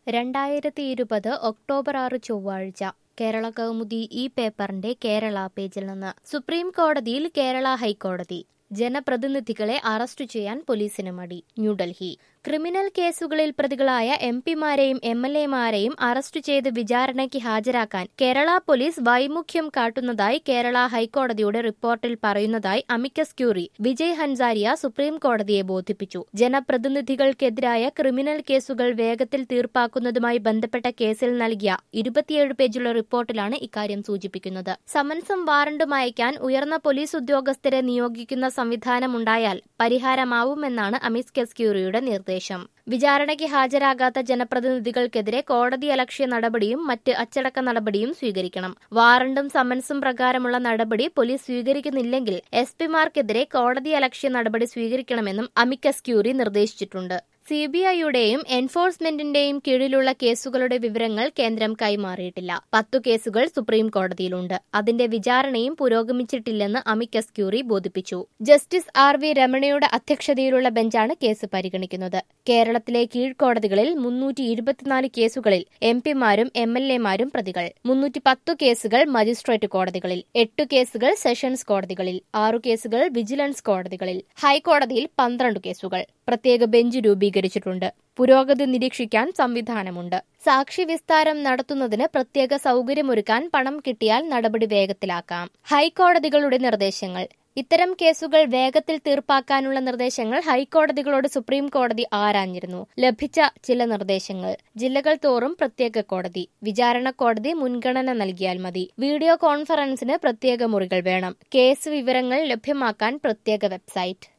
രണ്ടായിരത്തി ഇരുപത് ഒക്ടോബർ ആറ് ചൊവ്വാഴ്ച കേരള കൗമുദി ഈ പേപ്പറിന്റെ കേരള പേജിൽ നിന്ന് സുപ്രീം കോടതിയിൽ കേരള ഹൈക്കോടതി ജനപ്രതിനിധികളെ അറസ്റ്റ് ചെയ്യാൻ പോലീസിന് മടി ന്യൂഡൽഹി ക്രിമിനൽ കേസുകളിൽ പ്രതികളായ എം പിമാരെയും എം എൽ എമാരെയും അറസ്റ്റ് ചെയ്ത് വിചാരണയ്ക്ക് ഹാജരാക്കാൻ കേരള പോലീസ് വൈമുഖ്യം കാട്ടുന്നതായി കേരള ഹൈക്കോടതിയുടെ റിപ്പോർട്ടിൽ പറയുന്നതായി amicus curiae Vijay Hansaria supreme കോടതിയെ ബോധിപ്പിച്ചു ജനപ്രതിനിധികൾക്കെതിരായ ക്രിമിനൽ കേസുകൾ വേഗത്തിൽ തീർപ്പാക്കുന്നതുമായി ബന്ധപ്പെട്ട കേസിൽ നൽകിയ ഇരുപത്തിയേഴ് പേജുള്ള റിപ്പോർട്ടിലാണ് ഇക്കാര്യം സൂചിപ്പിക്കുന്നത് സമൻസും വാറണ്ടും അയക്കാൻ ഉയർന്ന പോലീസ് ഉദ്യോഗസ്ഥരെ നിയോഗിക്കുന്ന സംവിധാനമുണ്ടായാൽ പരിഹാരമാവുമെന്നാണ് അമിസ്കസ് ക്യൂറിയുടെ നിർദ്ദേശം വിചാരണയ്ക്ക് ഹാജരാകാത്ത ജനപ്രതിനിധികൾക്കെതിരെ കോടതി അലക്ഷ്യ നടപടിയും മറ്റ് അച്ചടക്ക നടപടിയും സ്വീകരിക്കണം വാറണ്ടും സമൻസും പ്രകാരമുള്ള നടപടി പോലീസ് സ്വീകരിക്കുന്നില്ലെങ്കിൽ എസ് പിമാർക്കെതിരെ കോടതി അലക്ഷ്യ നടപടി സ്വീകരിക്കണമെന്നും അമിക്കസ് ക്യൂറി നിർദ്ദേശിച്ചിട്ടുണ്ട് സിബിഐയുടെയും എൻഫോഴ്സ്മെന്റിന്റെയും കീഴിലുള്ള കേസുകളുടെ വിവരങ്ങൾ കേന്ദ്രം കൈമാറിയിട്ടില്ല പത്തു കേസുകൾ സുപ്രീം കോടതിയിലുണ്ട് അതിന്റെ വിചാരണയും പുരോഗമിച്ചിട്ടില്ലെന്ന് അമിക്കസ് ക്യൂറി ബോധിപ്പിച്ചു ജസ്റ്റിസ് ആർ വി രമണയുടെ അധ്യക്ഷതയിലുള്ള ബെഞ്ചാണ് കേസ് പരിഗണിക്കുന്നത് കേരളത്തിലെ കീഴ്ക്കോടതികളിൽ മുന്നൂറ്റി ഇരുപത്തിനാല് കേസുകളിൽ എം പിമാരും എം എൽ എമാരും പ്രതികൾ മുന്നൂറ്റി പത്തു കേസുകൾ മജിസ്ട്രേറ്റ് കോടതികളിൽ എട്ടു കേസുകൾ സെഷൻസ് കോടതികളിൽ ആറു കേസുകൾ വിജിലൻസ് കോടതികളിൽ ഹൈക്കോടതിയിൽ പന്ത്രണ്ട് കേസുകൾ പ്രത്യേക ബെഞ്ച് രൂപീകരിച്ചിട്ടുണ്ട് പുരോഗതി നിരീക്ഷിക്കാൻ സംവിധാനമുണ്ട് സാക്ഷി വിസ്താരം നടത്തുന്നതിന് പ്രത്യേക സൗകര്യമൊരുക്കാൻ പണം കിട്ടിയാൽ നടപടി വേഗത്തിലാക്കാം ഹൈക്കോടതികളുടെ നിർദ്ദേശങ്ങൾ ഇത്തരം കേസുകൾ വേഗത്തിൽ തീർപ്പാക്കാനുള്ള നിർദ്ദേശങ്ങൾ ഹൈക്കോടതികളോട് സുപ്രീം കോടതി ആരാഞ്ഞിരുന്നു ലഭിച്ച ചില നിർദ്ദേശങ്ങൾ ജില്ലകൾ തോറും പ്രത്യേക കോടതി വിചാരണ കോടതി മുൻഗണന നൽകിയാൽ മതി വീഡിയോ കോൺഫറൻസിന് പ്രത്യേക മുറികൾ വേണം കേസ് വിവരങ്ങൾ ലഭ്യമാക്കാൻ പ്രത്യേക വെബ്സൈറ്റ്